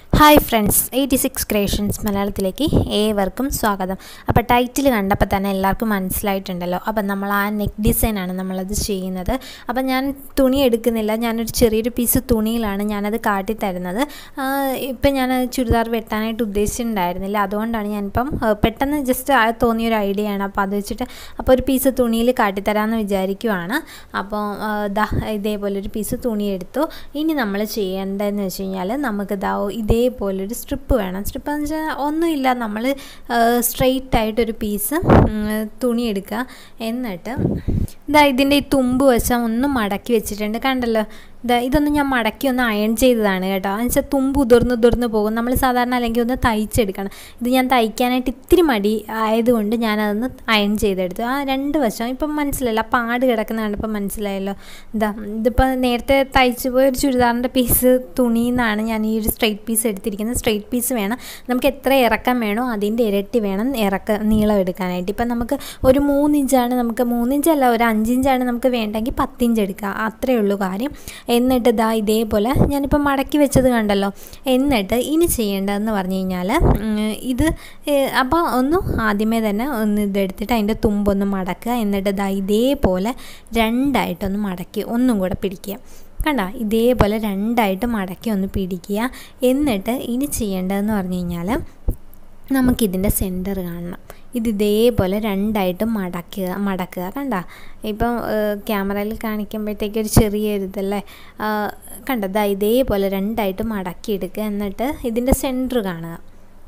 hi friends eighty six creations മലയാളത്തിലേക്ക് ഏവർക്കും സ്വാഗതം അപ്പോൾ ടൈറ്റിൽ കണ്ടപ്പോൾ തന്നെ എല്ലാവർക്കും മനസ്സിലായിട്ടുണ്ടല്ലോ അപ്പം നമ്മൾ ആ നെക്ക് ഡിസൈനാണ് നമ്മളത് ചെയ്യുന്നത് അപ്പം ഞാൻ തുണി എടുക്കുന്നില്ല ഞാനൊരു ചെറിയൊരു പീസ് തുണിയിലാണ് ഞാനത് കാട്ടിത്തരുന്നത് ഇപ്പം ഞാൻ ചുരിദാർ വെട്ടാനായിട്ട് ഉദ്ദേശിച്ചിട്ടുണ്ടായിരുന്നില്ല അതുകൊണ്ടാണ് ഞാനിപ്പം ആ, പെട്ടെന്ന് ജസ്റ്റ് തോന്നിയൊരു ഐഡിയ ആണ് അപ്പോൾ അത് വെച്ചിട്ട് അപ്പോൾ ഒരു പീസ് തുണിയിൽ കാട്ടിത്തരാമെന്ന് വിചാരിക്കുവാണ് അപ്പോൾ ആ, ദാ ഇതേപോലെ ഒരു പീസ് തുണി എടുത്തു ഇനി നമ്മൾ ചെയ്യേണ്ടതെന്ന് വെച്ച് കഴിഞ്ഞാൽ നമുക്ക് ദാ ഇതേപോലൊരു സ്ട്രിപ്പ് വേണം സ്ട്രിപ്പ് എന്ന് വെച്ചാൽ ഒന്നുമില്ല നമ്മൾ സ്ട്രെയിറ്റ് ആയിട്ടൊരു പീസ് തുണി എടുക്കുക എന്നിട്ട് ഇതാ ഇതിൻ്റെ ഈ തുമ്പ് വശം ഒന്ന് മടക്കി വെച്ചിട്ടുണ്ട് കണ്ടല്ലോ ഇതാ ഇതൊന്ന് ഞാൻ മടക്കി ഒന്ന് അയൺ ചെയ്തതാണ് കേട്ടോ എന്ന് വെച്ചാൽ തുമ്പ് ഉതിർന്ന് ഉതിർന്ന് പോകും നമ്മൾ സാധാരണ അല്ലെങ്കിൽ ഒന്ന് തയ്ച്ചെടുക്കണം ഇത് ഞാൻ തയ്ക്കാനായിട്ട് ഇത്തിരി മടി ആയതുകൊണ്ട് ഞാനതൊന്ന് അയൺ ചെയ്തെടുത്തു ആ രണ്ട് വശം ഇപ്പം മനസ്സിലായില്ല ആ പാട് കിടക്കുന്ന കണ്ടപ്പോൾ മനസ്സിലായല്ലോ ഇതാ ഇതിപ്പോൾ നേരത്തെ തയ്ച്ചു പോയ ഒരു ചുരിദാറിൻ്റെ പീസ് തുണിയിൽ നിന്നാണ് ഞാൻ ഈ ഒരു സ്ട്രെയിറ്റ് പീസ് എടുത്തിരിക്കുന്നത് സ്ട്രെയിറ്റ് പീസ് വേണം നമുക്ക് എത്ര ഇറക്കം വേണോ അതിൻ്റെ ഇരട്ടി വേണം ഇറക്ക നീളം എടുക്കാനായിട്ട് ഇപ്പം നമുക്ക് ഒരു മൂന്നിഞ്ചാണ് നമുക്ക് മൂന്നിഞ്ചല്ല ഒരു അഞ്ചിഞ്ചാണ് നമുക്ക് വേണ്ടെങ്കിൽ പത്തിഞ്ച് എടുക്കുക അത്രയേ ഉള്ളൂ കാര്യം എന്നിട്ട് ഇതാ ഇതേപോലെ ഞാനിപ്പോൾ മടക്കി വെച്ചത് കണ്ടല്ലോ എന്നിട്ട് ഇനി ചെയ്യേണ്ടതെന്ന് പറഞ്ഞു കഴിഞ്ഞാൽ ഇത് ഏഹ്, അപ്പോൾ ഒന്ന് ആദ്യമേ തന്നെ ഒന്ന് ഇതെടുത്തിട്ട് അതിൻ്റെ തുമ്പൊന്ന് മടക്കുക എന്നിട്ട് ഇതാ ഇതേപോലെ രണ്ടായിട്ടൊന്ന് മടക്കി ഒന്നും കൂടെ പിടിക്കുക കണ്ട ഇതേപോലെ രണ്ടായിട്ട് മടക്കി ഒന്ന് പിടിക്കുക എന്നിട്ട് ഇനി ചെയ്യേണ്ടതെന്ന് പറഞ്ഞു കഴിഞ്ഞാൽ നമുക്കിതിൻ്റെ സെൻറ്റർ കാണണം ഇത് ഇതേപോലെ രണ്ടായിട്ട് മടക്കുക മടക്കുക കണ്ട ഇപ്പം ക്യാമറയിൽ കാണിക്കുമ്പോഴത്തേക്ക് ഒരു ചെറിയൊരു ഇതല്ലേ ആ, കണ്ട ദാ ഇതേപോലെ രണ്ടായിട്ട് മടക്കിയെടുക്കുക എന്നിട്ട് ഇതിൻ്റെ സെൻറ്റർ കാണുക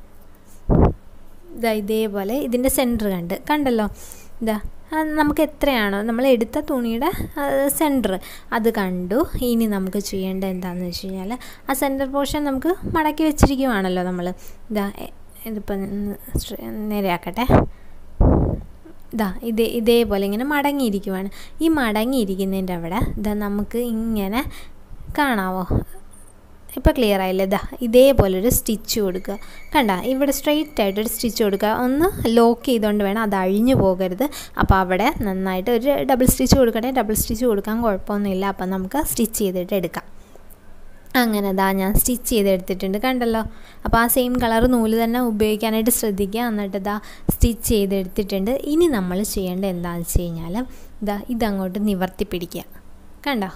ഇതാ ഇതേപോലെ ഇതിൻ്റെ സെൻറ്റർ കണ്ട് കണ്ടല്ലോ ഇതാ ആ, നമുക്ക് എത്രയാണോ നമ്മൾ എടുത്ത തുണിയുടെ സെൻറ്റർ അത് കണ്ടു ഇനി നമുക്ക് ചെയ്യേണ്ടത് എന്താണെന്ന് വെച്ച് കഴിഞ്ഞാൽ ആ സെൻറ്റർ പോർഷൻ നമുക്ക് മടക്കി വെച്ചിരിക്കുവാണല്ലോ നമ്മൾ ഇതാ എ- ഇതിപ്പം ഒന്ന് സ്ട്ര- നേരെയാക്കട്ടെ ഇതാ ഇതേ ഇതേപോലെ ഇങ്ങനെ മടങ്ങിയിരിക്കുവാണ് ഈ മടങ്ങിയിരിക്കുന്നതിൻ്റെ അവിടെ ഇതാ നമുക്ക് ഇങ്ങനെ കാണാവോ ഇപ്പോൾ ക്ലിയർ ആയില്ലേ ഇതാ ഇതേപോലൊരു സ്റ്റിച്ച് കൊടുക്കുക കണ്ട ഇവിടെ സ്ട്രെയിറ്റ് ആയിട്ടൊരു സ്റ്റിച്ച് കൊടുക്കുക ഒന്ന് ലോക്ക് ചെയ്തുകൊണ്ട് വേണം അത് അഴിഞ്ഞു പോകരുത് അപ്പോൾ അവിടെ നന്നായിട്ട് ഒരു ഡബിൾ സ്റ്റിച്ച് കൊടുക്കണേ ഡബിൾ സ്റ്റിച്ച് കൊടുക്കാൻ കുഴപ്പമൊന്നുമില്ല അപ്പം നമുക്ക് സ്റ്റിച്ച് ചെയ്തിട്ട് എടുക്കാം അങ്ങനെ ദാ ഞാൻ സ്റ്റിച്ച് ചെയ്തെടുത്തിട്ടുണ്ട് കണ്ടല്ലോ അപ്പോൾ ആ സെയിം കളർ നൂല് തന്നെ ഉപയോഗിക്കാനായിട്ട് ശ്രദ്ധിക്കുക എന്നിട്ട് ഇതാ സ്റ്റിച്ച് ചെയ്തെടുത്തിട്ടുണ്ട് ഇനി നമ്മൾ ചെയ്യേണ്ടത് എന്താണെന്ന് വെച്ച് കഴിഞ്ഞാൽ ഇതാ ഇതങ്ങോട്ട് നിവർത്തി പിടിക്കുക കണ്ടോ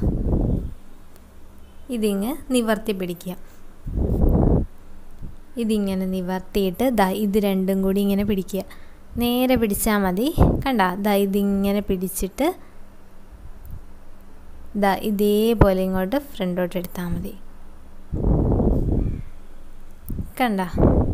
ഇതിങ്ങ് നിവർത്തി പിടിക്കുക ഇതിങ്ങനെ നിവർത്തിയിട്ട് ദാ ഇത് രണ്ടും കൂടി ഇങ്ങനെ പിടിക്കുക നേരെ പിടിച്ചാൽ മതി കണ്ട ദാ ഇതിങ്ങനെ പിടിച്ചിട്ട് ദാ ഇതേപോലെ ഇങ്ങോട്ട് ഫ്രണ്ടോട്ട് എടുത്താൽ മതി കണ്ട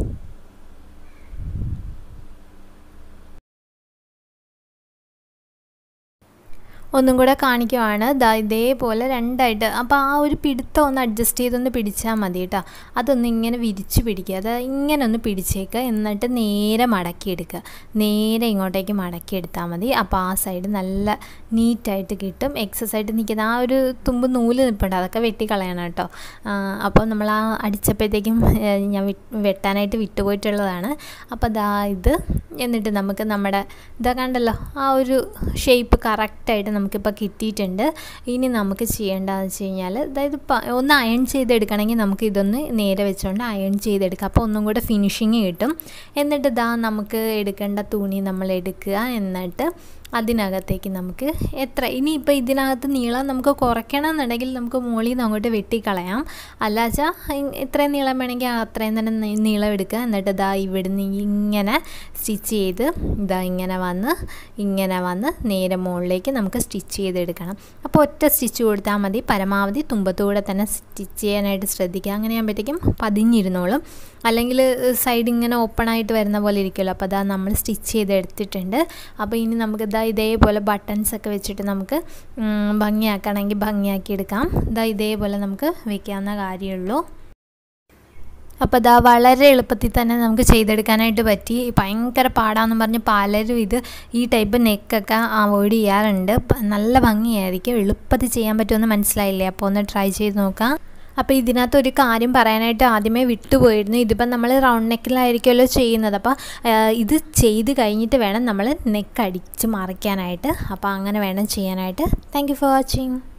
ഒന്നും കൂടെ കാണിക്കുവാണ് ദാ ഇതേപോലെ രണ്ടായിട്ട് അപ്പോൾ ആ ഒരു പിടുത്തം ഒന്ന് അഡ്ജസ്റ്റ് ചെയ്തൊന്ന് പിടിച്ചാൽ മതി കേട്ടോ അതൊന്ന് ഇങ്ങനെ വിരിച്ച് പിടിക്കുക അത് ഇങ്ങനെ ഒന്ന് പിടിച്ചേക്കുക എന്നിട്ട് നേരെ മടക്കിയെടുക്കുക നേരെ ഇങ്ങോട്ടേക്ക് മടക്കിയെടുത്താൽ മതി അപ്പോൾ ആ സൈഡ് നല്ല നീറ്റായിട്ട് കിട്ടും എക്സസ് ആയിട്ട് നിൽക്കുന്ന ആ ഒരു തുമ്പ് നൂല് നിൽപ്പുണ്ട് അതൊക്കെ വെട്ടിക്കളയണം കേട്ടോ ആ, അപ്പോൾ നമ്മൾ ആ അടിച്ചപ്പോഴത്തേക്കും ഏ, ഞാൻ വി- വെട്ടാനായിട്ട് വിട്ടുപോയിട്ടുള്ളതാണ് അപ്പോൾ ദാ ഇത് എന്നിട്ട് നമുക്ക് നമ്മുടെ ഇതാ കണ്ടല്ലോ ആ ഒരു ഷേപ്പ് കറക്റ്റായിട്ട് നമുക്കിപ്പോൾ കിട്ടിയിട്ടുണ്ട് ഇനി നമുക്ക് ചെയ്യേണ്ടതെന്ന് വെച്ച് കഴിഞ്ഞാൽ അതായത് പ- ഒന്ന് അയൺ ചെയ്തെടുക്കണമെങ്കിൽ നമുക്ക് ഇതൊന്ന് നേരെ വെച്ചുകൊണ്ട് അയൺ ചെയ്തെടുക്കാം അപ്പോൾ ഒന്നും കൂടെ ഫിനിഷിങ് കിട്ടും എന്നിട്ട് ഇതാ നമുക്ക് എടുക്കേണ്ട തുണി നമ്മൾ എടുക്കുക എന്നിട്ട് അതിനകത്തേക്ക് നമുക്ക് എത്ര ഇനിയിപ്പോൾ ഇതിനകത്ത് നീളം നമുക്ക് കുറയ്ക്കണം എന്നുണ്ടെങ്കിൽ നമുക്ക് മുകളിൽ നിന്ന് അങ്ങോട്ട് വെട്ടിക്കളയാം അല്ല വെച്ചാൽ ഇത്രയും നീളം വേണമെങ്കിൽ അത്രയും തന്നെ നീ- നീളം എടുക്കുക എന്നിട്ട് ഇതാ ഇവിടുന്ന് ഇങ്ങനെ സ്റ്റിച്ച് ചെയ്ത് ഇതാ ഇങ്ങനെ വന്ന് ഇങ്ങനെ വന്ന് നേരെ മുകളിലേക്ക് നമുക്ക് സ്റ്റിച്ച് ചെയ്തെടുക്കണം അപ്പോൾ ഒറ്റ സ്റ്റിച്ച് കൊടുത്താൽ മതി പരമാവധി തുമ്പത്തൂടെ തന്നെ സ്റ്റിച്ച് ചെയ്യാനായിട്ട് ശ്രദ്ധിക്കുക അങ്ങനെ ആകുമ്പോഴത്തേക്കും പതിഞ്ഞിരുന്നോളും അല്ലെങ്കിൽ സൈഡ് ഇങ്ങനെ ഓപ്പൺ ആയിട്ട് വരുന്ന പോലെ ഇരിക്കുമല്ലോ അപ്പോൾ അതാ നമ്മൾ സ്റ്റിച്ച് ചെയ്തെടുത്തിട്ടുണ്ട് അപ്പോൾ ഇനി നമുക്ക് ഇതാ ഇതേപോലെ ബട്ടൺസ് ഒക്കെ വെച്ചിട്ട് നമുക്ക് ഉം, ഭംഗിയാക്കണമെങ്കിൽ ഭംഗിയാക്കി എടുക്കാം ഇതാ ഇതേപോലെ നമുക്ക് വെക്കാവുന്ന കാര്യമുള്ളൂ അപ്പോൾ ഇതാ വളരെ എളുപ്പത്തിൽ തന്നെ നമുക്ക് ചെയ്തെടുക്കാനായിട്ട് പറ്റി ഭയങ്കര പാടാന്ന് പറഞ്ഞ് പലരും ഇത് ഈ ടൈപ്പ് നെക്കൊക്കെ അവോയ്ഡ് ചെയ്യാറുണ്ട് പ- നല്ല ഭംഗിയായിരിക്കും എളുപ്പത്തിൽ ചെയ്യാൻ പറ്റുമെന്ന് മനസ്സിലായില്ലേ അപ്പോൾ ഒന്ന് ട്രൈ ചെയ്ത് നോക്കാം അപ്പോൾ ഇതിനകത്ത് ഒരു കാര്യം പറയാനായിട്ട് ആദ്യമേ വിട്ടുപോയിരുന്നു ഇതിപ്പം നമ്മൾ റൗണ്ട് നെക്കിലായിരിക്കുമല്ലോ ചെയ്യുന്നത് അപ്പോൾ ഇത് ചെയ്ത് കഴിഞ്ഞിട്ട് വേണം നമ്മൾ നെക്ക് അടിച്ച് മറിക്കാനായിട്ട് അപ്പോൾ അങ്ങനെ വേണം ചെയ്യാനായിട്ട് താങ്ക് യു ഫോർ വാച്ചിങ്